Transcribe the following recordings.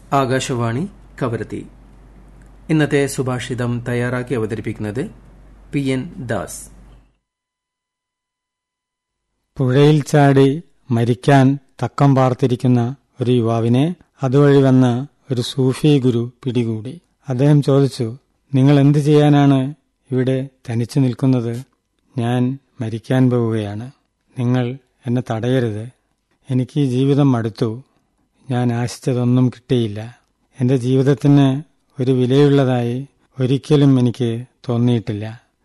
ആകാശവാണി കവരത്തി ഇന്നത്തെ സുഭാഷിതം തയ്യാറാക്കി അവതരിപ്പിക്കുന്നത് പി എൻ ദാസ് പുഴയിൽ ചാടി മരിക്കാൻ തക്കം പാർത്തിരിക്കുന്ന ഒരു യുവാവിനെ അതുവഴി വന്ന് ഒരു സൂഫി ഗുരു പിടികൂടി അദ്ദേഹം ചോദിച്ചു നിങ്ങൾ എന്തു ചെയ്യാനാണ് ഇവിടെ തനിച്ചു നിൽക്കുന്നത് ഞാൻ മരിക്കാൻ പോവുകയാണ് നിങ്ങൾ എന്നെ തടയരുത് എനിക്ക് ഈ ജീവിതം മടുത്തു ഞാൻ ആശിച്ചതൊന്നും കിട്ടിയില്ല എന്റെ ജീവിതത്തിന് ഒരു വിലയുള്ളതായി ഒരിക്കലും എനിക്ക് തോന്നിയിട്ടില്ല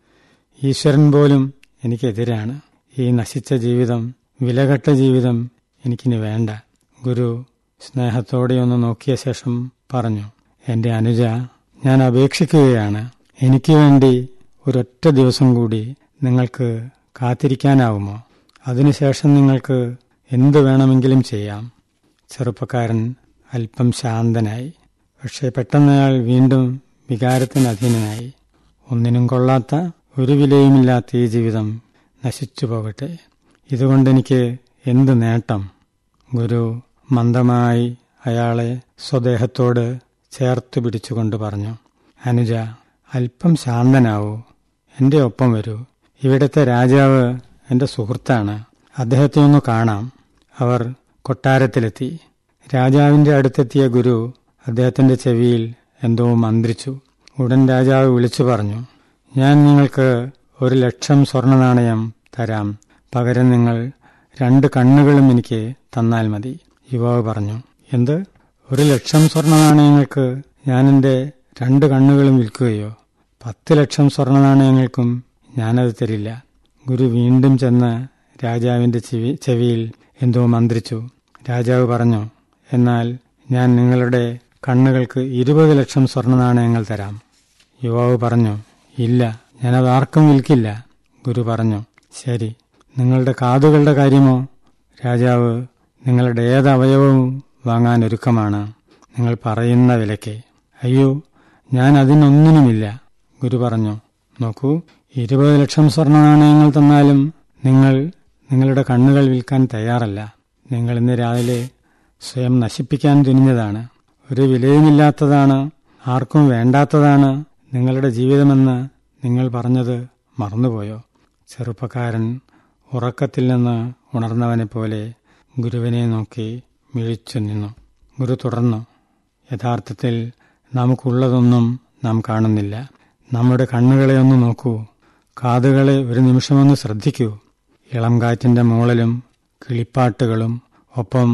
ഈശ്വരൻ പോലും എനിക്കെതിരാണ് ഈ നശിച്ച ജീവിതം വിലകെട്ട ജീവിതം എനിക്കിനി വേണ്ട ഗുരു സ്നേഹത്തോടെ ഒന്ന് നോക്കിയ ശേഷം പറഞ്ഞു എന്റെ അനുജ ഞാൻ അപേക്ഷിക്കുകയാണ് എനിക്ക് വേണ്ടി ഒരൊറ്റ ദിവസം കൂടി നിങ്ങൾക്ക് കാത്തിരിക്കാനാവുമോ അതിനുശേഷം നിങ്ങൾക്ക് എന്തു വേണമെങ്കിലും ചെയ്യാം ചെറുപ്പക്കാരൻ അല്പം ശാന്തനായി പക്ഷെ പെട്ടെന്ന് അയാൾ വീണ്ടും വികാരത്തിന് അധീനനായി ഒന്നിനും കൊള്ളാത്ത ഒരു വിലയുമില്ലാത്ത ഈ ജീവിതം നശിച്ചു പോകട്ടെ ഇതുകൊണ്ടെനിക്ക് എന്ത് നേട്ടം ഗുരു മന്ദമായി അയാളെ സ്വദേഹത്തോട് ചേർത്ത് പിടിച്ചുകൊണ്ട് പറഞ്ഞു അനുജ അല്പം ശാന്തനാവൂ എന്റെ ഒപ്പം വരൂ ഇവിടുത്തെ രാജാവ് എന്റെ സുഹൃത്താണ് അദ്ദേഹത്തെ ഒന്ന് കാണാം അവർ കൊട്ടാരത്തിലെത്തി രാജാവിന്റെ അടുത്തെത്തിയ ഗുരു അദ്ദേഹത്തിന്റെ ചെവിയിൽ എന്തോ മന്ത്രിച്ചു ഉടൻ രാജാവ് വിളിച്ചു പറഞ്ഞു ഞാൻ നിങ്ങൾക്ക് ഒരു ലക്ഷം സ്വർണ്ണ നാണയം തരാം പകരം നിങ്ങൾ രണ്ട് കണ്ണുകളും എനിക്ക് തന്നാൽ മതി യുവാവ് പറഞ്ഞു എന്ത് ഒരു ലക്ഷം സ്വർണ്ണ നാണയങ്ങൾക്ക് ഞാൻ എന്റെ രണ്ട് കണ്ണുകളും വിൽക്കുകയോ പത്ത് ലക്ഷം സ്വർണ്ണ നാണയങ്ങൾക്കും ഞാനത് തരില്ല ഗുരു വീണ്ടും ചെന്ന് രാജാവിന്റെ ചെവി ചെവിയിൽ എന്തോ മന്ത്രിച്ചു രാജാവ് പറഞ്ഞു എന്നാൽ ഞാൻ നിങ്ങളുടെ കണ്ണുകൾക്ക് ഇരുപത് ലക്ഷം സ്വർണ്ണ നാണയങ്ങൾ തരാം യുവാവ് പറഞ്ഞു ഇല്ല ഞാനത് ആർക്കും വിൽക്കില്ല ഗുരു പറഞ്ഞു ശരി നിങ്ങളുടെ കാതുകളുടെ കാര്യമോ രാജാവ് നിങ്ങളുടെ ഏത് അവയവവും വാങ്ങാൻ ഒരുക്കമാണ് നിങ്ങൾ പറയുന്ന വിലയ്ക്ക് അയ്യോ ഞാൻ അതിനൊന്നിനുമില്ല ഗുരു പറഞ്ഞു നോക്കൂ ഇരുപത് ലക്ഷം സ്വർണ്ണ നാണയങ്ങൾ തന്നാലും നിങ്ങൾ നിങ്ങളുടെ കണ്ണുകൾ വിൽക്കാൻ തയ്യാറല്ല നിങ്ങൾ ഇന്ന് രാവിലെ സ്വയം നശിപ്പിക്കാൻ തുനിഞ്ഞതാണ് ഒരു വിലയുമില്ലാത്തതാണ് ആർക്കും വേണ്ടാത്തതാണ് നിങ്ങളുടെ ജീവിതമെന്ന് നിങ്ങൾ പറഞ്ഞത് മറന്നുപോയോ ചെറുപ്പക്കാരൻ ഉറക്കത്തിൽ നിന്ന് ഉണർന്നവനെ പോലെ ഗുരുവിനെ നോക്കി മിഴിച്ചു നിന്നു ഗുരു തുടർന്നു യഥാർത്ഥത്തിൽ നമുക്കുള്ളതൊന്നും നാം കാണുന്നില്ല നമ്മുടെ കണ്ണുകളെ ഒന്ന് നോക്കൂ കാതുകളെ ഒരു നിമിഷമൊന്ന് ശ്രദ്ധിക്കൂ ഇളം കാറ്റിന്റെ മൂളലും കിളിപ്പാട്ടുകളും ഒപ്പം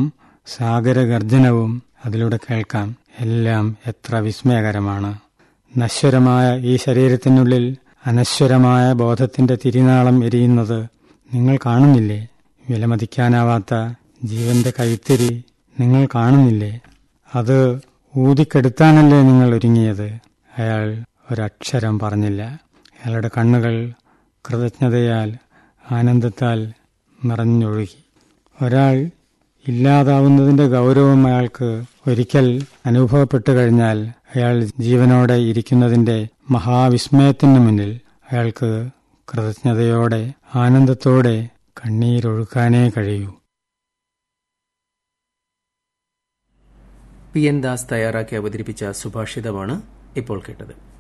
സാഗരഗർജനവും അതിലൂടെ കേൾക്കാം എല്ലാം എത്ര വിസ്മയകരമാണ് നശ്വരമായ ഈ ശരീരത്തിനുള്ളിൽ അനശ്വരമായ ബോധത്തിന്റെ തിരിനാളം എരിയുന്നത് നിങ്ങൾ കാണുന്നില്ലേ വിലമതിക്കാനാവാത്ത ജീവന്റെ കൈത്തിരി നിങ്ങൾ കാണുന്നില്ലേ അത് ഊതിക്കെടുത്താനല്ലേ നിങ്ങൾ ഒരുങ്ങിയത് അയാൾ ഒരക്ഷരം പറഞ്ഞില്ല അയാളുടെ കണ്ണുകൾ കൃതജ്ഞതയാൽ ആനന്ദത്താൽ നിറഞ്ഞൊഴുകി ഒരാൾ ഇല്ലാതാവുന്നതിന്റെ ഗൗരവം അയാൾക്ക് ഒരിക്കൽ അനുഭവപ്പെട്ടു കഴിഞ്ഞാൽ അയാൾ ജീവനോടെ ഇരിക്കുന്നതിന്റെ മഹാവിസ്മയത്തിന് മുന്നിൽ അയാൾക്ക് കൃതജ്ഞതയോടെ ആനന്ദത്തോടെ കണ്ണീരൊഴുക്കാനേ കഴിയൂ പി എൻ ദാസ് തയ്യാറാക്കി അവതരിപ്പിച്ച സുഭാഷിതമാണ് ഇപ്പോൾ കേട്ടത്